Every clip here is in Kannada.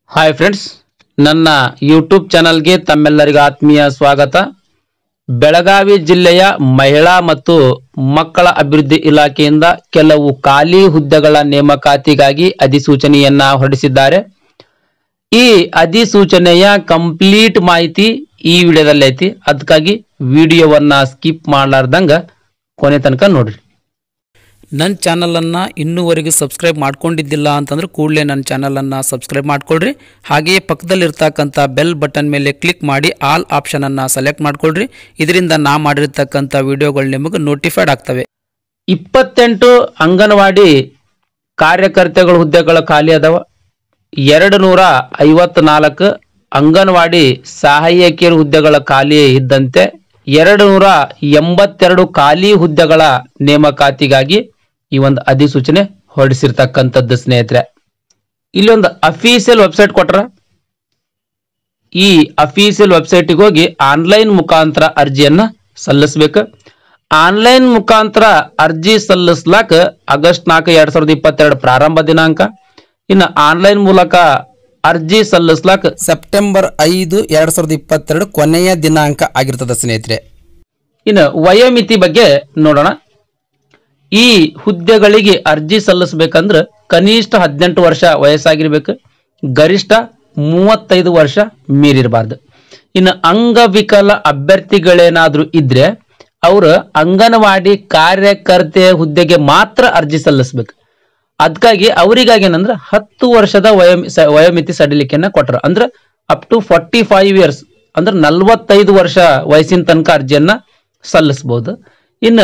ಹಾಯ್ ಫ್ರೆಂಡ್ಸ್ ನನ್ನ ಯೂಟ್ಯೂಬ್ ಚಾನಲ್ಗೆ ತಮ್ಮೆಲ್ಲರಿಗೂ ಆತ್ಮೀಯ ಸ್ವಾಗತ ಬೆಳಗಾವಿ ಜಿಲ್ಲೆಯ ಮಹಿಳಾ ಮತ್ತು ಮಕ್ಕಳ ಅಭಿವೃದ್ಧಿ ಇಲಾಖೆಯಿಂದ ಕೆಲವು ಖಾಲಿ ಹುದ್ದೆಗಳ ನೇಮಕಾತಿಗಾಗಿ ಅಧಿಸೂಚನೆಯನ್ನ ಹೊರಡಿಸಿದ್ದಾರೆ ಈ ಅಧಿಸೂಚನೆಯ ಕಂಪ್ಲೀಟ್ ಮಾಹಿತಿ ಈ ವಿಡಿಯೋದಲ್ಲಿ ಐತಿ ಅದಕ್ಕಾಗಿ ವಿಡಿಯೋವನ್ನ ಸ್ಕಿಪ್ ಮಾಡಲಾರ್ದಂಗ ಕೊನೆ ತನಕ ನೋಡ್ರಿ ನನ್ನ ಚಾನಲನ್ನು ಇನ್ನೂವರೆಗೂ ಸಬ್ಸ್ಕ್ರೈಬ್ ಮಾಡ್ಕೊಂಡಿದ್ದಿಲ್ಲ ಅಂತಂದ್ರೆ ಕೂಡಲೇ ನನ್ನ ಚಾನಲನ್ನು ಸಬ್ಸ್ಕ್ರೈಬ್ ಮಾಡ್ಕೊಳ್ರಿ ಹಾಗೆಯೇ ಪಕ್ಕದಲ್ಲಿರ್ತಕ್ಕಂಥ ಬೆಲ್ ಬಟನ್ ಮೇಲೆ ಕ್ಲಿಕ್ ಮಾಡಿ ಆಲ್ ಆಪ್ಷನನ್ನು ಸೆಲೆಕ್ಟ್ ಮಾಡ್ಕೊಳ್ರಿ ಇದರಿಂದ ನಾ ಮಾಡಿರ್ತಕ್ಕಂಥ ವಿಡಿಯೋಗಳು ನಿಮಗೆ ನೋಟಿಫೈಡ್ ಆಗ್ತವೆ ಇಪ್ಪತ್ತೆಂಟು ಅಂಗನವಾಡಿ ಕಾರ್ಯಕರ್ತೆಗಳ ಹುದ್ದೆಗಳ ಖಾಲಿ ಅದಾವ ಎರಡು ನೂರ ಐವತ್ನಾಲ್ಕು ಅಂಗನವಾಡಿ ಸಹಾಯಕಿಯರ ಹುದ್ದೆಗಳ ಖಾಲಿ ಇದ್ದಂತೆ ಎರಡು ನೂರ ಎಂಬತ್ತೆರಡು ಖಾಲಿ ಹುದ್ದೆಗಳ ನೇಮಕಾತಿಗಾಗಿ ಈ ಒಂದು ಅಧಿಸೂಚನೆ ಹೊರಡಿಸಿರ್ತಕ್ಕಂಥದ್ದು ಸ್ನೇಹಿತರೆ ಇಲ್ಲೊಂದು ಅಫೀಷಿಯಲ್ ವೆಬ್ಸೈಟ್ ಕೊಟ್ರ ಈ ಅಫೀಷಿಯಲ್ ವೆಬ್ಸೈಟಿಗೆ ಹೋಗಿ ಆನ್ಲೈನ್ ಮುಖಾಂತರ ಅರ್ಜಿಯನ್ನ ಸಲ್ಲಿಸ್ಬೇಕು ಆನ್ಲೈನ್ ಮುಖಾಂತರ ಅರ್ಜಿ ಸಲ್ಲಿಸ್ಲಾಕ ಆಗಸ್ಟ್ ನಾಲ್ಕು ಎರಡ್ ಸಾವಿರದ ಇಪ್ಪತ್ತೆರಡು ಪ್ರಾರಂಭ ದಿನಾಂಕ ಇನ್ನು ಆನ್ಲೈನ್ ಮೂಲಕ ಅರ್ಜಿ ಸಲ್ಲಿಸ್ಲಾಕ ಸೆಪ್ಟೆಂಬರ್ ಐದು ಎರಡು ಸಾವಿರದ ಇಪ್ಪತ್ತೆರಡು ಕೊನೆಯ ದಿನಾಂಕ ಆಗಿರ್ತದೆ ಸ್ನೇಹಿತರೆ ಇನ್ನು ವಯೋಮಿತಿ ಬಗ್ಗೆ ನೋಡೋಣ ಈ ಹುದ್ದೆಗಳಿಗೆ ಅರ್ಜಿ ಸಲ್ಲಿಸ್ಬೇಕಂದ್ರೆ ಕನಿಷ್ಠ ಹದಿನೆಂಟು ವರ್ಷ ವಯಸ್ಸಾಗಿರ್ಬೇಕು ಗರಿಷ್ಠ ಮೂವತ್ತೈದು ವರ್ಷ ಮೀರಿರಬಾರ್ದು ಇನ್ನು ಅಂಗವಿಕಲ ಅಭ್ಯರ್ಥಿಗಳೇನಾದ್ರೂ ಇದ್ರೆ ಅವರು ಅಂಗನವಾಡಿ ಕಾರ್ಯಕರ್ತೆ ಹುದ್ದೆಗೆ ಮಾತ್ರ ಅರ್ಜಿ ಸಲ್ಲಿಸ್ಬೇಕು ಅದಕ್ಕಾಗಿ ಅವರಿಗಾಗಿ ಏನಂದ್ರೆ ಹತ್ತು ವರ್ಷದ ವಯೋಮಿ ಸ- ವಯೋಮಿತಿ ಸಡಿಲಿಕೆಯನ್ನ ಕೊಟ್ಟರು ಅಂದ್ರೆ up to forty five years ಅಂದ್ರೆ ನಲ್ವತ್ತೈದು ವರ್ಷ ವಯಸ್ಸಿನ ತನಕ ಅರ್ಜಿಯನ್ನ ಸಲ್ಲಿಸಬಹುದು ಇನ್ನು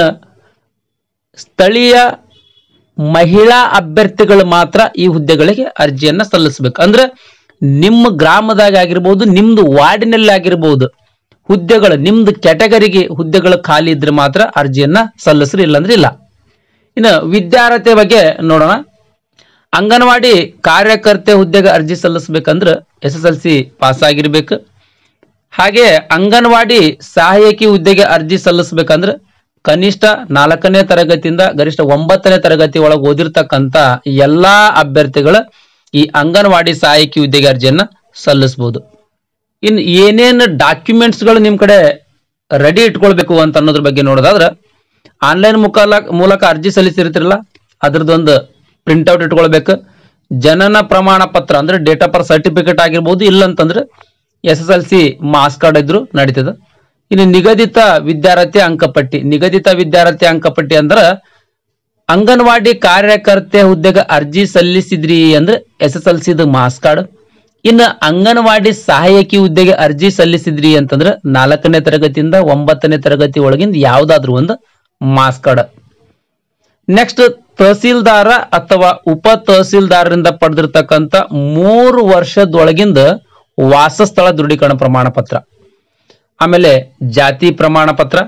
ಸ್ಥಳೀಯ ಮಹಿಳಾ ಅಭ್ಯರ್ಥಿಗಳು ಮಾತ್ರ ಈ ಹುದ್ದೆಗಳಿಗೆ ಅರ್ಜಿಯನ್ನ ಸಲ್ಲಿಸಬೇಕು ಅಂದ್ರೆ ನಿಮ್ಮ ಗ್ರಾಮದಾಗ ಆಗಿರ್ಬೋದು ನಿಮ್ದು ವಾರ್ಡಿನಲ್ಲಿ ಆಗಿರ್ಬೋದು ಹುದ್ದೆಗಳು ನಿಮ್ದು ಕ್ಯಾಟಗರಿಗೆ ಹುದ್ದೆಗಳು ಖಾಲಿ ಇದ್ರೆ ಮಾತ್ರ ಅರ್ಜಿಯನ್ನ ಸಲ್ಲಿಸ್ರಿ ಇಲ್ಲಂದ್ರೆ ಇಲ್ಲ ಇನ್ನು ವಿದ್ಯಾರ್ಹತೆ ಬಗ್ಗೆ ನೋಡೋಣ ಅಂಗನವಾಡಿ ಕಾರ್ಯಕರ್ತೆ ಹುದ್ದೆಗೆ ಅರ್ಜಿ ಸಲ್ಲಿಸ್ಬೇಕಂದ್ರೆ S S L C pass ಆಗಿರ್ಬೇಕು ಹಾಗೆ ಅಂಗನವಾಡಿ ಸಹಾಯಕಿ ಹುದ್ದೆಗೆ ಅರ್ಜಿ ಸಲ್ಲಿಸ್ಬೇಕಂದ್ರೆ ಕನಿಷ್ಠ ನಾಲ್ಕನೇ ತರಗತಿಯಿಂದ ಗರಿಷ್ಠ ಒಂಬತ್ತನೇ ತರಗತಿ ಒಳಗೆ ಓದಿರ್ತಕ್ಕಂಥ ಎಲ್ಲಾ ಅಭ್ಯರ್ಥಿಗಳು ಈ ಅಂಗನವಾಡಿ ಸಹಾಯಕಿ ಹುದ್ದೆಗೆ ಅರ್ಜಿಯನ್ನ ಸಲ್ಲಿಸಬಹುದು ಇನ್ನು ಏನೇನು ಡಾಕ್ಯುಮೆಂಟ್ಸ್ಗಳು ನಿಮ್ಮ ಕಡೆ ರೆಡಿ ಇಟ್ಕೊಳ್ಬೇಕು ಅಂತ ಅನ್ನೋದ್ರ ಬಗ್ಗೆ ನೋಡೋದಾದ್ರೆ ಆನ್ಲೈನ್ ಮುಖಾಲ ಮೂಲಕ ಅರ್ಜಿ ಸಲ್ಲಿಸಿರ್ತಿರಲ್ಲ ಅದ್ರದ್ದೊಂದು ಪ್ರಿಂಟ್ಔಟ್ ಇಟ್ಕೊಳ್ಬೇಕು ಜನನ ಪ್ರಮಾಣ ಪತ್ರ ಅಂದ್ರೆ ಡೇಟ್ ಆಫ್ ಬರ್ತ್ ಸರ್ಟಿಫಿಕೇಟ್ ಆಗಿರ್ಬೋದು ಇಲ್ಲಂತಂದ್ರೆ S S L C marks card ಇದ್ರು ನಡೀತದ ಇನ್ನು ನಿಗದಿತ ವಿದ್ಯಾರ್ಥಿ ಅಂಕಪಟ್ಟಿ ನಿಗದಿತ ವಿದ್ಯಾರ್ಥಿ ಅಂಕಪಟ್ಟಿ ಅಂದ್ರ ಅಂಗನವಾಡಿ ಕಾರ್ಯಕರ್ತೆ ಹುದ್ದೆಗೆ ಅರ್ಜಿ ಸಲ್ಲಿಸಿದ್ರಿ ಅಂದ್ರೆ ಎಸ್ ಎಸ್ ಎಲ್ ಸಿದು ಮಾಸ್ ಕಾರ್ಡ್ ಇನ್ನು ಅಂಗನವಾಡಿ ಸಹಾಯಕಿ ಹುದ್ದೆಗೆ ಅರ್ಜಿ ಸಲ್ಲಿಸಿದ್ರಿ ಅಂತಂದ್ರೆ ನಾಲ್ಕನೇ ತರಗತಿಯಿಂದ ಒಂಬತ್ತನೇ ತರಗತಿ ಒಳಗಿಂದ ಯಾವ್ದಾದ್ರು ಒಂದು ಮಾಸ್ ಕಾರ್ಡ್ ನೆಕ್ಸ್ಟ್ ತಹಸೀಲ್ದಾರ ಅಥವಾ ಉಪ ತಹಸೀಲ್ದಾರರಿಂದ ಪಡೆದಿರ್ತಕ್ಕಂಥ ಮೂರು ವರ್ಷದೊಳಗಿಂದ ವಾಸಸ್ಥಳ ದೃಢೀಕರಣ ಪ್ರಮಾಣ ಪತ್ರ ಆಮೇಲೆ ಜಾತಿ ಪ್ರಮಾಣ ಪತ್ರ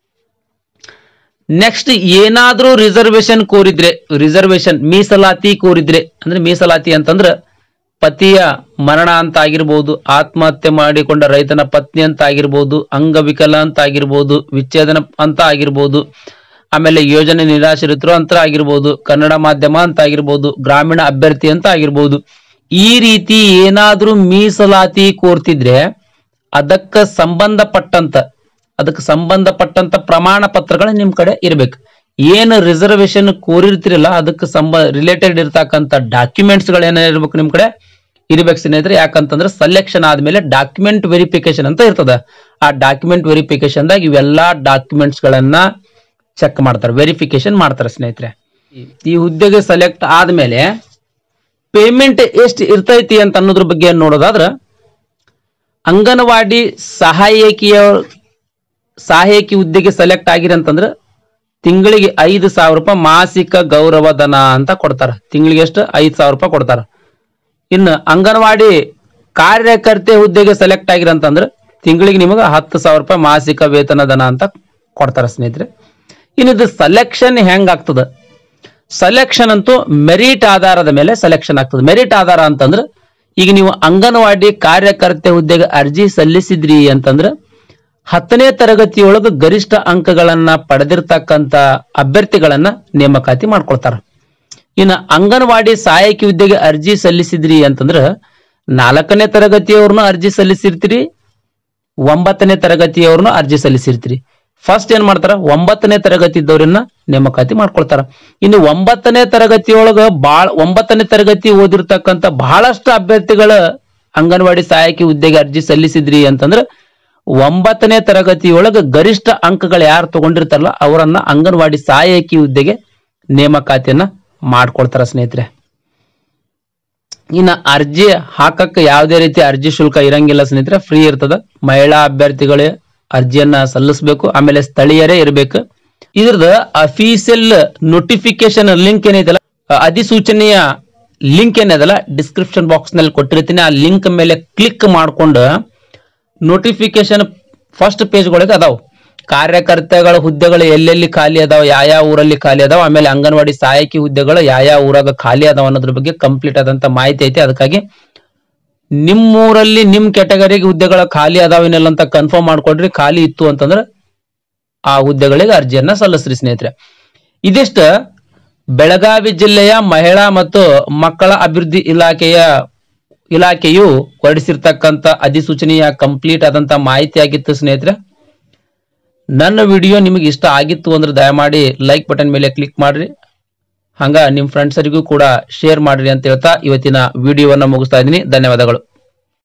ನೆಕ್ಸ್ಟ್ ಏನಾದ್ರೂ ರಿಸರ್ವೇಶನ್ ಕೋರಿದ್ರೆ ರಿಸರ್ವೇಶನ್ ಮೀಸಲಾತಿ ಕೋರಿದ್ರೆ ಅಂದ್ರೆ ಮೀಸಲಾತಿ ಅಂತಂದ್ರ ಪತಿಯ ಮರಣ ಅಂತ ಆಗಿರ್ಬೋದು ಆತ್ಮಹತ್ಯೆ ಮಾಡಿಕೊಂಡ ರೈತನ ಪತ್ನಿ ಅಂತ ಆಗಿರ್ಬೋದು ಅಂಗವಿಕಲ ಅಂತ ಆಗಿರ್ಬೋದು ವಿಚ್ಛೇದನ ಅಂತ ಆಗಿರ್ಬೋದು ಆಮೇಲೆ ಯೋಜನೆ ನಿರಾಶ್ರಿತರು ಅಂತ ಆಗಿರ್ಬೋದು ಕನ್ನಡ ಮಾಧ್ಯಮ ಅಂತ ಆಗಿರ್ಬೋದು ಗ್ರಾಮೀಣ ಅಭ್ಯರ್ಥಿ ಅಂತ ಆಗಿರ್ಬೋದು ಈ ರೀತಿ ಏನಾದ್ರೂ ಮೀಸಲಾತಿ ಕೋರ್ತಿದ್ರೆ ಅದಕ್ಕೆ ಸಂಬಂಧಪಟ್ಟಂತ ಅದಕ್ಕೆ ಸಂಬಂಧಪಟ್ಟಂತ ಪ್ರಮಾಣ ಪತ್ರಗಳು ನಿಮ್ ಕಡೆ ಇರ್ಬೇಕು ಏನು ರಿಸರ್ವೇಶನ್ ಕೋರಿರ್ತಿರಲ್ಲ ಅದಕ್ಕೆ ಸಂಬ ರಿಲೇಟೆಡ್ ಇರ್ತಕ್ಕಂಥ ಡಾಕ್ಯುಮೆಂಟ್ಸ್ ಗಳು ಏನಿರ್ಬೇಕು ನಿಮ್ ಕಡೆ ಇರ್ಬೇಕು ಸ್ನೇಹಿತರೆ ಯಾಕಂತಂದ್ರೆ ಸೆಲೆಕ್ಷನ್ ಆದ್ಮೇಲೆ ಡಾಕ್ಯುಮೆಂಟ್ ವೆರಿಫಿಕೇಶನ್ ಅಂತ ಇರ್ತದ ಆ ಡಾಕ್ಯುಮೆಂಟ್ ವೆರಿಫಿಕೇಶನ್ ದಾಗ ಇವೆಲ್ಲಾ ಡಾಕ್ಯುಮೆಂಟ್ಸ್ ಗಳನ್ನ ಚೆಕ್ ಮಾಡ್ತಾರೆ ವೆರಿಫಿಕೇಶನ್ ಮಾಡ್ತಾರೆ ಸ್ನೇಹಿತರೆ ಈ ಹುದ್ದೆಗೆ ಸೆಲೆಕ್ಟ್ ಆದ್ಮೇಲೆ ಪೇಮೆಂಟ್ ಎಷ್ಟು ಇರ್ತೈತಿ ಅಂತ ಅನ್ನೋದ್ರ ಬಗ್ಗೆ ನೋಡೋದಾದ್ರ ಅಂಗನವಾಡಿ ಸಹಾಯಕಿಯ ಸಹಾಯಕಿ ಹುದ್ದೆಗೆ ಸೆಲೆಕ್ಟ್ ಆಗಿರಿ ಅಂತಂದ್ರೆ ತಿಂಗಳಿಗೆ ಐದು ಸಾವಿರ ರೂಪಾಯಿ ಮಾಸಿಕ ಗೌರವ ಧನ ಅಂತ ಕೊಡ್ತಾರ ತಿಂಗಳಿಗೆ ಎಷ್ಟು ಐದು ಸಾವಿರ ರೂಪಾಯಿ ಕೊಡ್ತಾರ ಇನ್ನು ಅಂಗನವಾಡಿ ಕಾರ್ಯಕರ್ತೆ ಹುದ್ದೆಗೆ ಸೆಲೆಕ್ಟ್ ಆಗಿರಿ ಅಂತಂದ್ರೆ ತಿಂಗಳಿಗೆ ನಿಮಗೆ ಹತ್ತು ಸಾವಿರ ರೂಪಾಯಿ ಮಾಸಿಕ ವೇತನ ಧನ ಅಂತ ಕೊಡ್ತಾರ ಸ್ನೇಹಿತರೆ ಇನ್ನು ಇದು ಸೆಲೆಕ್ಷನ್ ಹೆಂಗ್ ಆಗ್ತದ ಸೆಲೆಕ್ಷನ್ ಅಂತೂ ಮೆರಿಟ್ ಆಧಾರದ ಮೇಲೆ ಸೆಲೆಕ್ಷನ್ ಆಗ್ತದೆ ಮೆರಿಟ್ ಆಧಾರ ಅಂತಂದ್ರೆ ಈಗ ನೀವು ಅಂಗನವಾಡಿ ಕಾರ್ಯಕರ್ತೆ ಹುದ್ದೆಗೆ ಅರ್ಜಿ ಸಲ್ಲಿಸಿದ್ರಿ ಅಂತಂದ್ರೆ ಹತ್ತನೇ ತರಗತಿಯೊಳಗೆ ಗರಿಷ್ಠ ಅಂಕಗಳನ್ನ ಪಡೆದಿರ್ತಕ್ಕಂತ ಅಭ್ಯರ್ಥಿಗಳನ್ನ ನೇಮಕಾತಿ ಮಾಡ್ಕೊಳ್ತಾರ ಇನ್ನು ಅಂಗನವಾಡಿ ಸಹಾಯಕಿ ಹುದ್ದೆಗೆ ಅರ್ಜಿ ಸಲ್ಲಿಸಿದ್ರಿ ಅಂತಂದ್ರ ನಾಲ್ಕನೇ ತರಗತಿಯವ್ರನ್ನ ಅರ್ಜಿ ಸಲ್ಲಿಸಿರ್ತೀರಿ ಒಂಬತ್ತನೇ ತರಗತಿಯವ್ರನ್ನ ಅರ್ಜಿ ಸಲ್ಲಿಸಿರ್ತೀರಿ ಫಸ್ಟ್ ಏನ್ ಮಾಡ್ತಾರ ಒಂಬತ್ತನೇ ತರಗತಿ ಇದ್ದವ್ರನ್ನ ನೇಮಕಾತಿ ಮಾಡ್ಕೊಳ್ತಾರ ಇನ್ನು ಒಂಬತ್ತನೇ ತರಗತಿಯೊಳಗ ಬಾಳ್ ಒಂಬತ್ತನೇ ತರಗತಿ ಓದಿರ್ತಕ್ಕಂಥ ಬಹಳಷ್ಟು ಅಭ್ಯರ್ಥಿಗಳ ಅಂಗನವಾಡಿ ಸಹಾಯಕಿ ಹುದ್ದೆಗೆ ಅರ್ಜಿ ಸಲ್ಲಿಸಿದ್ರಿ ಅಂತಂದ್ರ ಒಂಬತ್ತನೇ ತರಗತಿಯೊಳಗ ಗರಿಷ್ಠ ಅಂಕಗಳು ಯಾರು ತಗೊಂಡಿರ್ತಾರಲ್ಲ ಅವರನ್ನ ಅಂಗನವಾಡಿ ಸಹಾಯಕಿ ಹುದ್ದೆಗೆ ನೇಮಕಾತಿಯನ್ನ ಮಾಡ್ಕೊಳ್ತಾರ ಸ್ನೇಹಿತರೆ ಇನ್ನ ಅರ್ಜಿ ಹಾಕಕ್ಕೆ ಯಾವುದೇ ರೀತಿ ಅರ್ಜಿ ಶುಲ್ಕ ಇರಂಗಿಲ್ಲ ಸ್ನೇಹಿತರೆ ಫ್ರೀ ಇರ್ತದ ಮಹಿಳಾ ಅಭ್ಯರ್ಥಿಗಳೇ ಅರ್ಜಿಯನ್ನ ಸಲ್ಲಿಸಬೇಕು ಆಮೇಲೆ ಸ್ಥಳೀಯರೇ ಇರಬೇಕು ಇದ್ರದ್ದು ಅಫೀಸಿಯಲ್ ನೋಟಿಫಿಕೇಶನ್ ಲಿಂಕ್ ಏನೈತಲ್ಲ ಅ- ಅಧಿಸೂಚನೆಯ ಲಿಂಕ್ ಏನದಲ್ಲ ಡಿಸ್ಕ್ರಿಪ್ಷನ್ ಬಾಕ್ಸ್ ನಲ್ಲಿ ಕೊಟ್ಟಿರ್ತೀನಿ ಆ ಲಿಂಕ್ ಮೇಲೆ ಕ್ಲಿಕ್ ಮಾಡ್ಕೊಂಡು ನೋಟಿಫಿಕೇಶನ್ ಫಸ್ಟ್ ಪೇಜ್ಗಳಿಗೆ ಅದಾವ ಕಾರ್ಯಕರ್ತೆಗಳ ಹುದ್ದೆಗಳು ಎಲ್ಲೆಲ್ಲಿ ಖಾಲಿ ಅದಾವ ಯಾವ ಊರಲ್ಲಿ ಖಾಲಿ ಅದಾವ ಆಮೇಲೆ ಅಂಗನವಾಡಿ ಸಹಾಯಕಿ ಹುದ್ದೆಗಳು ಯಾವ ಊರಾಗ ಖಾಲಿ ಅದಾವ ಅನ್ನೋದ್ರ ಬಗ್ಗೆ ಕಂಪ್ಲೀಟ್ ಆದಂತ ಮಾಹಿತಿ ಐತಿ ಅದಕ್ಕಾಗಿ ನಿಮ್ಮೂರಲ್ಲಿ ನಿಮ್ ಕೆಟಗರಿಗೆ ಹುದ್ದೆಗಳ ಖಾಲಿ ಅದಾವೇನಿಲ್ಲ ಅಂತ ಕನ್ಫರ್ಮ್ ಮಾಡ್ಕೊಡ್ರಿ ಖಾಲಿ ಇತ್ತು ಅಂತಂದ್ರೆ ಆ ಹುದ್ದೆಗಳಿಗೆ ಅರ್ಜಿಯನ್ನ ಸಲ್ಲಿಸ್ರಿ ಸ್ನೇಹಿತರೆ ಇದಿಷ್ಟ ಬೆಳಗಾವಿ ಜಿಲ್ಲೆಯ ಮಹಿಳಾ ಮತ್ತು ಮಕ್ಕಳ ಅಭಿವೃದ್ಧಿ ಇಲಾಖೆಯ ಇಲಾಖೆಯು ಹೊರಡಿಸಿರ್ತಕ್ಕಂಥ ಅಧಿಸೂಚನೆಯ ಕಂಪ್ಲೀಟ್ ಆದಂತ ಮಾಹಿತಿ ಆಗಿತ್ತು ಸ್ನೇಹಿತರೆ ನನ್ನ ವಿಡಿಯೋ ನಿಮಗೆ ಇಷ್ಟ ಆಗಿತ್ತು ಅಂದ್ರೆ ದಯಮಾಡಿ ಲೈಕ್ ಬಟನ್ ಮೇಲೆ ಕ್ಲಿಕ್ ಮಾಡ್ರಿ ಹಂಗ ನಿಮ್ ಫ್ರೆಂಡ್ಸರಿಗೂ ಕೂಡ ಶೇರ್ ಮಾಡ್ರಿ ಅಂತ ಹೇಳ್ತಾ ಇವತ್ತಿನ ವಿಡಿಯೋವನ್ನ ಮುಗಿಸ್ತಾ ಇದ್ದೀನಿ ಧನ್ಯವಾದಗಳು